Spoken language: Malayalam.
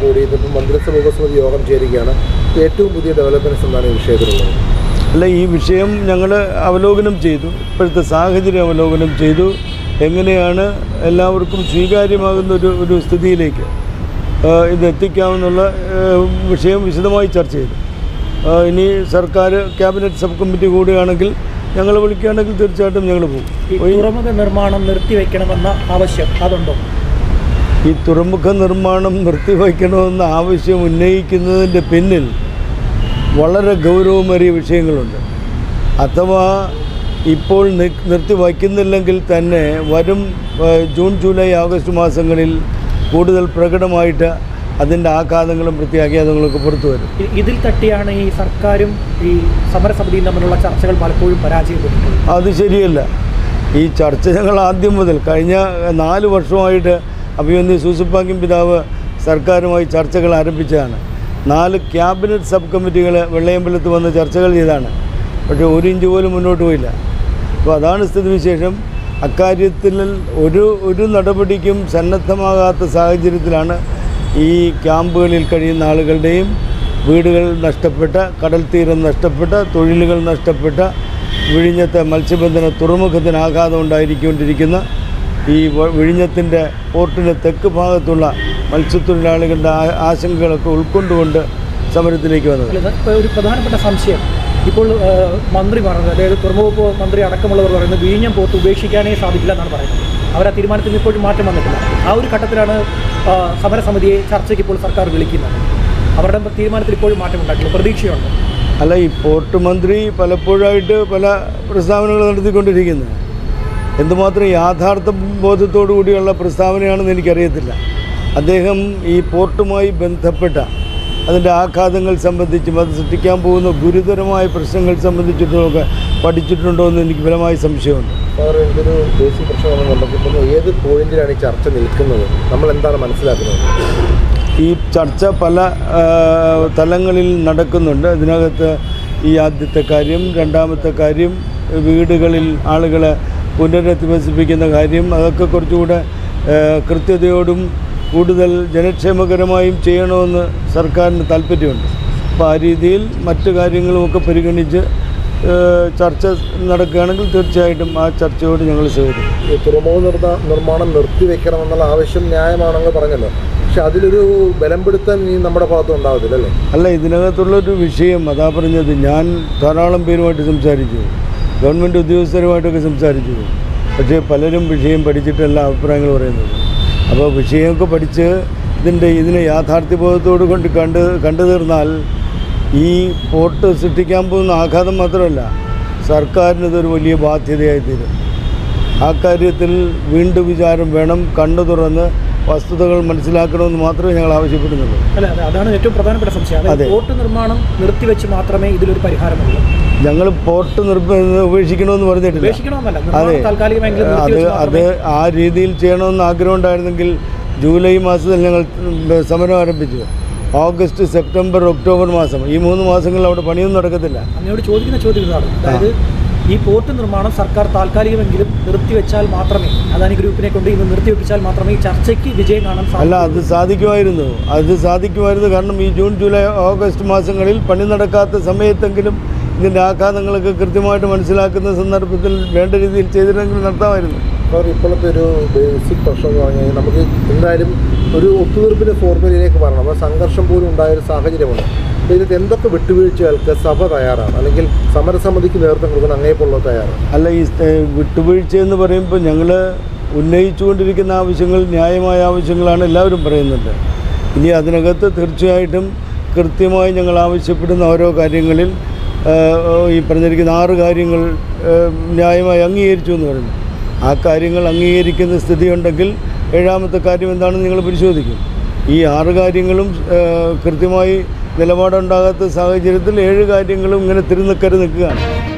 കൂടി ഇതിപ്പോൾ മന്ത്രിസഭ ഉപസമിതി യോഗം ചേരുകയാണ് ഏറ്റവും പുതിയ ഡെവലപ്മെൻറ്റ്സ് എന്താണ് ഈ വിഷയത്തിലുള്ളത് അല്ല ഈ വിഷയം ഞങ്ങൾ അവലോകനം ചെയ്തു ഇപ്പോഴത്തെ സാഹചര്യം അവലോകനം ചെയ്തു എങ്ങനെയാണ് എല്ലാവർക്കും സ്വീകാര്യമാകുന്ന ഒരു ഒരു സ്ഥിതിയിലേക്ക് ആ, ഇത് എത്തിക്കാമെന്നുള്ള ആ, വിഷയം വിശദമായി ചർച്ച ചെയ്തു ആ, ഇനി സർക്കാർ ക്യാബിനറ്റ് സബ് കമ്മിറ്റി കൂടുകയാണെങ്കിൽ ഞങ്ങൾ വിളിക്കുകയാണെങ്കിൽ തീർച്ചയായിട്ടും ഞങ്ങൾ ഈ പോകും തുറമുഖ നിർമ്മാണം നിർത്തിവെക്കണമെന്ന ആവശ്യം അതുണ്ടോ ഈ തുറമുഖ നിർമ്മാണം നിർത്തിവയ്ക്കണമെന്ന ആവശ്യം ഉന്നയിക്കുന്നതിൻ്റെ പിന്നിൽ വളരെ ഗൗരവമേറിയ വിഷയങ്ങളുണ്ട് അഥവാ ഇപ്പോൾ നി- നിർത്തിവയ്ക്കുന്നില്ലെങ്കിൽ തന്നെ വരും ഏഹ്, ജൂൺ ജൂലൈ ആഗസ്റ്റ് മാസങ്ങളിൽ കൂടുതൽ പ്രകടമായിട്ട് അതിൻ്റെ ആഘാതങ്ങളും പ്രത്യാഘാതങ്ങളൊക്കെ പുറത്തു വരും ഇ- ഇതിൽ തട്ടിയാണ് ഈ സർക്കാരും ഈ സമരസമിതിയും തമ്മിലുള്ള ചർച്ചകൾ പലപ്പോഴും പരാജയപ്പെട്ടിട്ടുള്ളത് അത് ശരിയല്ല ഈ ചർച്ച ഞങ്ങൾ ആദ്യം മുതൽ കഴിഞ്ഞ നാല് വർഷമായിട്ട് അഭിമന്യു സൂസപ്പാക്കിൻ പിതാവ് സർക്കാരുമായി ചർച്ചകൾ ആരംഭിച്ചതാണ് നാല് ക്യാബിനറ്റ് സബ് കമ്മിറ്റികൾ വെള്ളയമ്പലത്ത് വന്ന് ചർച്ചകൾ ചെയ്താണ് പക്ഷേ ഒരു ഇഞ്ച് പോലും മുന്നോട്ട് പോയില്ല അപ്പോൾ അതാണ് സ്ഥിതിവിശേഷം അക്കാര്യത്തിൽ ഒരു ഒരു നടപടിക്കും സന്നദ്ധമാകാത്ത സാഹചര്യത്തിലാണ് ഈ ക്യാമ്പുകളിൽ കഴിയുന്ന ആളുകളുടെയും വീടുകൾ നഷ്ടപ്പെട്ട കടൽ തീരം നഷ്ടപ്പെട്ട തൊഴിലുകൾ നഷ്ടപ്പെട്ട വിഴിഞ്ഞത്തെ മത്സ്യബന്ധന തുറമുഖത്തിന് ആഘാതം ഉണ്ടായിരിക്കൊണ്ടിരിക്കുന്ന ഈ വ- വിഴിഞ്ഞത്തിൻ്റെ പോർട്ടിൻ്റെ തെക്ക് ഭാഗത്തുള്ള മത്സ്യത്തൊഴിലാളികളുടെ ആ- ആശങ്കകളൊക്കെ ഉൾക്കൊണ്ടുകൊണ്ട് സമരത്തിലേക്ക് വന്നത് അല്ല, ഇത് ഇപ്പൊ ഒരു പ്രധാനപ്പെട്ട സംശയം ഇപ്പോൾ ആ, മന്ത്രി പറഞ്ഞത് അതായത് തുറമുഖ മന്ത്രി അടക്കമുള്ളവർ പറയുന്നത് വിഴിഞ്ഞം പോത്ത് ഉപേക്ഷിക്കാനേ സാധിക്കില്ല എന്നാണ് പറയുന്നത് അവർ ആ തീരുമാനത്തിൽ ഇപ്പോഴും മാറ്റം വന്നിട്ടില്ല ആ ഒരു ഘട്ടത്തിലാണ് ആ, സമരസമിതിയെ ചർച്ചയ്ക്ക് ഇപ്പോൾ സർക്കാർ വിളിക്കുന്നത് അവരുടെ തീരുമാനത്തിൽ ഇപ്പോഴും മാറ്റം ഉണ്ടായിട്ടില്ല പ്രതീക്ഷയുണ്ട് അല്ല ഈ പോർട്ട് മന്ത്രി പലപ്പോഴായിട്ട് പല പ്രസ്താവനകൾ നടത്തിക്കൊണ്ടിരിക്കുന്നത് എന്തുമാത്രം യാഥാർത്ഥ ബോധത്തോടു കൂടിയുള്ള പ്രസ്താവനയാണെന്ന് എനിക്കറിയത്തില്ല അദ്ദേഹം ഈ പോർട്ടുമായി ബന്ധപ്പെട്ട അതിൻ്റെ ആഘാതങ്ങൾ സംബന്ധിച്ചും അത് സൃഷ്ടിക്കാൻ പോകുന്ന ഗുരുതരമായ പ്രശ്നങ്ങൾ സംബന്ധിച്ചിട്ടുമൊക്കെ പഠിച്ചിട്ടുണ്ടോ എന്ന് എനിക്ക് ബലമായ സംശയമുണ്ട് ഫാദർ എനിക്കൊരു ബേസിക് പ്രശ്നം നമ്മൾ കണ്ടെത്തുമ്പോൾ ഏത് പോയിന്റിലാണ് ഈ ചർച്ച നിൽക്കുന്നത് നമ്മൾ എന്താണ് മനസ്സിലാക്കുന്നത് ഈ ചർച്ച പല ആ, തലങ്ങളിൽ നടക്കുന്നുണ്ട് ഇതിനകത്ത് ഈ ആദ്യത്തെ കാര്യം രണ്ടാമത്തെ കാര്യം വീടുകളിൽ ആളുകളെ പുനരധിവസിപ്പിക്കുന്ന കാര്യം അതൊക്കെ കുറച്ചുകൂടെ ആ, കൃത്യതയോടും കൂടുതൽ ജനക്ഷേമകരമായും ചെയ്യണമെന്ന് സർക്കാരിന് താല്പര്യമുണ്ട് അപ്പോൾ ആ രീതിയിൽ മറ്റു കാര്യങ്ങളുമൊക്കെ പരിഗണിച്ച് ആ, ചർച്ച നടക്കുകയാണെങ്കിൽ തീർച്ചയായിട്ടും ആ ചർച്ചയോട് ഞങ്ങൾ സഹകരിക്കും ഈ തുറമുഖ നിർദ്ദ നിർമ്മാണം നിർത്തിവെക്കണമെന്നുള്ള ആവശ്യം ന്യായമാണെന്ന് പറഞ്ഞല്ലോ പക്ഷെ അതിലൊരു ബലം പിടുത്തം ഇനി നമ്മുടെ ഭാഗത്ത് ഉണ്ടാവത്തില്ല അല്ലേ അല്ല ഇതിനകത്തുള്ളൊരു വിഷയം അതാ പറഞ്ഞത് ഞാൻ ധാരാളം പേരുമായിട്ട് സംസാരിച്ചു ഗവൺമെൻറ് ഉദ്യോഗസ്ഥരുമായിട്ടൊക്കെ സംസാരിച്ചു പക്ഷേ പലരും വിഷയം പഠിച്ചിട്ടല്ല അഭിപ്രായങ്ങൾ പറയുന്നത് അപ്പോൾ വിഷയമൊക്കെ പഠിച്ച് ഇതിൻ്റെ ഇതിനെ യാഥാർത്ഥ്യബോധത്തോട് കൊണ്ട് കണ്ട് കണ്ടു തീർന്നാൽ ഈ പോർട്ട് സൃഷ്ടിക്കാൻ പോകുന്ന ആഘാതം മാത്രമല്ല സർക്കാരിന് ഇതൊരു വലിയ ബാധ്യതയായി തീരും ആ കാര്യത്തിൽ വീണ്ടും വിചാരം വേണം കണ്ണു തുറന്ന് വസ്തുതകൾ മനസ്സിലാക്കണമെന്ന് മാത്രമേ ഞങ്ങൾ ആവശ്യപ്പെടുന്നുള്ളൂ അല്ല അതെ, അതാണ് ഏറ്റവും പ്രധാനപ്പെട്ട സംശയം അതെ. അതായത് പോർട്ട് നിർമ്മാണം നിർത്തിവെച്ച് മാത്രമേ ഇതിലൊരു പരിഹാരമുള്ളൂ ഞങ്ങൾ പോർട്ട് നിർബ ഉപേക്ഷിക്കണമെന്ന് പറഞ്ഞിട്ടില്ല ഉപേക്ഷിക്കണമെന്നല്ല അതെ നിർമ്മാണം താൽക്കാലികമെങ്കിലും അത് നിർത്തിവെച്ച് അത് മാത്രമേ ആ രീതിയിൽ ചെയ്യണമെന്ന് ആഗ്രഹം ഉണ്ടായിരുന്നെങ്കിൽ ജൂലൈ മാസത്തിൽ ഞങ്ങൾ സമരം ആരംഭിച്ചു ഓഗസ്റ്റ് സെപ്റ്റംബർ ഒക്ടോബർ മാസം ഈ മൂന്ന് മാസങ്ങളിൽ അവിടെ പണിയൊന്നും നടക്കത്തില്ല അങ്ങയോട് ചോദിക്കുന്ന ചോദ്യം ഇതാണ് അതായത് ഈ പോർട്ട് നിർമ്മാണം സർക്കാർ താൽക്കാലികമെങ്കിലും നിർത്തിവെച്ചാൽ മാത്രമേ അദാനി ഗ്രൂപ്പിനെ കൊണ്ട് ഇന്ന് നിർത്തിവെപ്പിച്ചാൽ മാത്രമേ ഈ ചർച്ചയ്ക്ക് വിജയം കാണാൻ അല്ല സാധിക്കൂ അത് സാധിക്കുമായിരുന്നു അത് സാധിക്കുമായിരുന്നു കാരണം ഈ ജൂൺ ജൂലൈ ഓഗസ്റ്റ് മാസങ്ങളിൽ പണി നടക്കാത്ത സമയത്തെങ്കിലും ഇതിൻ്റെ ആഘാതങ്ങളൊക്കെ കൃത്യമായിട്ട് മനസ്സിലാക്കുന്ന സന്ദർഭത്തിൽ വേണ്ട രീതിയിൽ ചെയ്തിരുന്നെങ്കിൽ നടത്താമായിരുന്നു ഫാദർ ഇപ്പോഴത്തെ ഒരു ബേസിക് പ്രശ്നം എന്ന് പറഞ്ഞു കഴിഞ്ഞാൽ നമുക്ക് എന്തായാലും ഒരു ഒത്തുതീർപ്പിൻ്റെ ഫോർമുലയിലേക്ക് വരണം അപ്പോൾ സംഘർഷം പോലും ഉണ്ടായൊരു സാഹചര്യമുണ്ട് അപ്പോൾ ഇതിൽ എന്തൊക്കെ വിട്ടുവീഴ്ചകൾക്ക് സഭ തയ്യാറാണ് അല്ലെങ്കിൽ സമരസമിതിക്ക് നേതൃത്വം കൊടുക്കുന്ന അങ്ങേപ്പുള്ള തയ്യാറാണ് അല്ല ഈ ഏഹ്, വിട്ടുവീഴ്ച എന്ന് പറയുമ്പോൾ ഞങ്ങൾ ഉന്നയിച്ചുകൊണ്ടിരിക്കുന്ന ആവശ്യങ്ങൾ ന്യായമായ ആവശ്യങ്ങളാണ് എല്ലാവരും പറയുന്നുണ്ട് ഇനി അതിനകത്ത് തീർച്ചയായിട്ടും കൃത്യമായി ഞങ്ങൾ ആവശ്യപ്പെടുന്ന ഓരോ കാര്യങ്ങളിൽ ഏഹ്, ഈ പറഞ്ഞിരിക്കുന്ന ആറ് കാര്യങ്ങൾ ഏഹ്, ന്യായമായി അംഗീകരിച്ചു എന്ന് പറയുന്നു ആ കാര്യങ്ങൾ അംഗീകരിക്കുന്ന സ്ഥിതിയുണ്ടെങ്കിൽ ഏഴാമത്തെ കാര്യം എന്താണെന്ന് നിങ്ങൾ പരിശോധിക്കും ഈ ആറ് കാര്യങ്ങളും ഏഹ്, കൃത്യമായി നിലപാടുണ്ടാകാത്ത സാഹചര്യത്തിൽ ഏഴ് കാര്യങ്ങളും ഇങ്ങനെ തിരുനിക്കര് നിൽക്കുകയാണ്